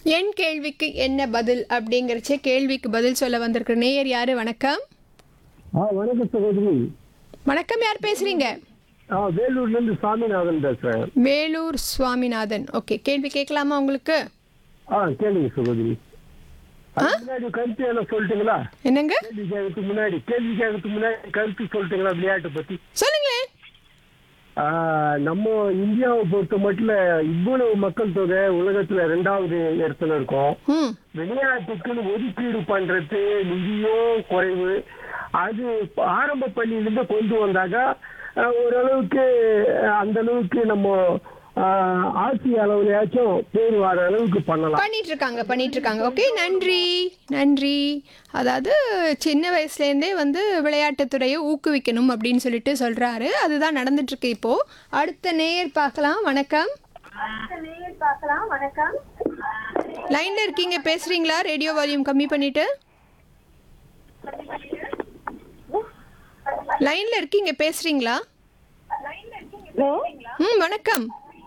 என் கேள்விக்கு என்ன பதில் அப்படிங்கிறச்சே கேள்விக்கு பதில் சொல்ல வந்திருக்கிற நேயர் யாரு வணக்கம் ஆ வணக்கம் சகோதரி வணக்கம் யார் பேசுறீங்க ஆ வேலூர்ல இருந்து சாமிநாதன் பேசுறேன் வேலூர் சுவாமிநாதன் ஓகே கேள்வி கேட்கலாமா உங்களுக்கு ஆ கேளுங்க சகோதரி அதுக்கு முன்னாடி கருத்து என்ன சொல்லிட்டீங்களா என்னங்க கேள்வி கேட்கறதுக்கு முன்னாடி கேள்வி கேட்கறதுக்கு முன்னாடி கருத்து சொல்லிட்டீங்களா விளையாட்டை பத்தி சொல்லுங்களேன் ஆ, நம்ம இந்தியாவை பொறுத்த மட்டும் இவ்வளவு மக்கள் தொகை உலகத்துல ரெண்டாவது இடத்துல இருக்கோம் ம் விளையாட்டுக்குன்னு ஒதுக்கீடு பண்றது நிதியும் குறைவு அது ஆரம்ப பள்ளியிலிருந்து கொண்டு வந்தாக்க அஹ், ஓரளவுக்கு அஹ், அந்த அளவுக்கு நம்ம அஹ், ஆசிய அளவுலயாச்சும் பேர் வர அளவுக்கு பண்ணலாம் பண்ணிட்டு இருக்காங்க பண்ணிட்டு இருக்காங்க ஓகே நன்றி நன்றி அதாவது சின்ன வயசுலேருந்தே வந்து விளையாட்டுத்துறையை ஊக்குவிக்கணும் அப்படின்னு சொல்லிட்டு சொல்றாரு அதுதான் நடந்துட்டு இருக்கு இப்போ அடுத்த நேயர் பார்க்கலாம் வணக்கம் லைன்ல இருக்கீங்க பேசுறீங்களா ரேடியோ வால்யூம் கம்மி பண்ணிட்டு லைன்ல இருக்கீங்க பேசுறீங்களா ம் வணக்கம்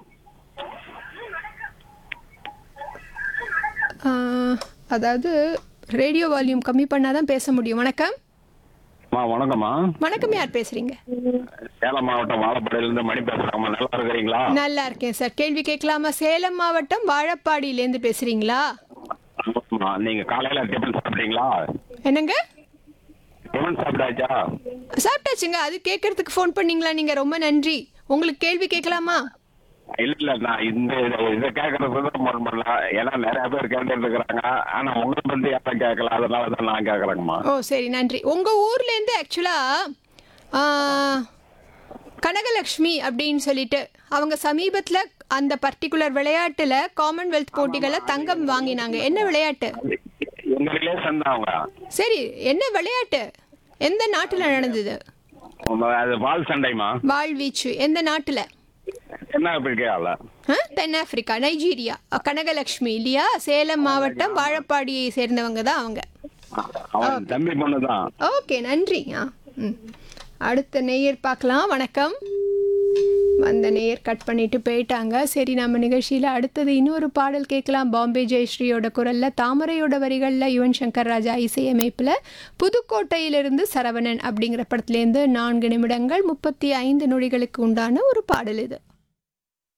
ஆ, அதாவது ரேடியோ வால்யூம் கம்மி பண்ணாதான் பேச முடியும் வணக்கம் அம்மா வணக்கம்மா வணக்கம் யார் பேசுறீங்க சேலம் மாவட்டம் வாழப்பாடியிலிருந்து மணி பேசுறேம்மா நல்லா இருக்கிறீங்களா நல்லா இருக்கேன் சார் கேள்வி கேட்கலாமா சேலம் மாவட்டம் வாழப்பாடியிலேருந்து பேசுறீங்களா ஆமாம்மா நீங்க காலையில டிஃபன் சாப்பிட்டீங்களா என்னங்க டிஃபன் சாப்பிட்டாச்சா சாப்பிட்டாச்சுங்க அது கேட்கறதுக்கு ஃபோன் பண்ணீங்களா நீங்க ரொம்ப நன்றி உங்களுக்கு கேள்வி கேட்கலாமா இல்ல இல்ல நான் இந்த இதை- இதை கேட்கறது தான் ஃபோன் பண்ணல ஏன்னா நிறைய பேர் கேட்டுட்டு இருக்கிறாங்க ஆனா உங்களை பத்தி யாரும் கேட்கல அதனால தான் நான் கேட்கறேங்கம்மா ஓ சரி நன்றி உங்க ஊர்ல இருந்து ஆக்சுவலா கனகலக்ஷ்மி அப்படின்னு சொல்லிட்டு அவங்க சமீபத்துல அந்த பர்டிகுலர் விளையாட்டுல காமன்வெல்த் போட்டிகளை தங்கம் வாங்கினாங்க என்ன விளையாட்டு எங்க ரிலேஷன் தான் அவங்க சரி என்ன விளையாட்டு எந்த நாட்டுல நடந்தது உங்க- அது வால் சண்டைமா வாழ்வீச்சு எந்த நாட்டுல என்ன இருக்கையால ஆ, தென்னாப்பிரிக்கா நைஜீரியா அ, கனகலக்ஷ்மி இல்லையா சேலம் மாவட்டம் வாழப்பாடியை சேர்ந்தவங்க தான் அவங்க அவன் தம்பி பொண்ணு தான் ஓகே நன்றி ஆ ம் அடுத்த நேயர் பார்க்கலாம் வணக்கம் வந்த நேயர் கட் பண்ணிட்டு போயிட்டாங்க சரி நம்ம நிகழ்ச்சியில் அடுத்தது இன்னொரு பாடல் கேட்கலாம் பாம்பே ஜெயஸ்ரீயோட குரல்ல தாமரையோட வரிகளில் யுவன் சங்கர் ராஜா இசையமைப்பில் புதுக்கோட்டையிலிருந்து சரவணன் அப்படிங்கிற படத்துலேருந்து நான்கு நிமிடங்கள் முப்பத்தி ஐந்து நொடிகளுக்கு உண்டான ஒரு பாடல் இது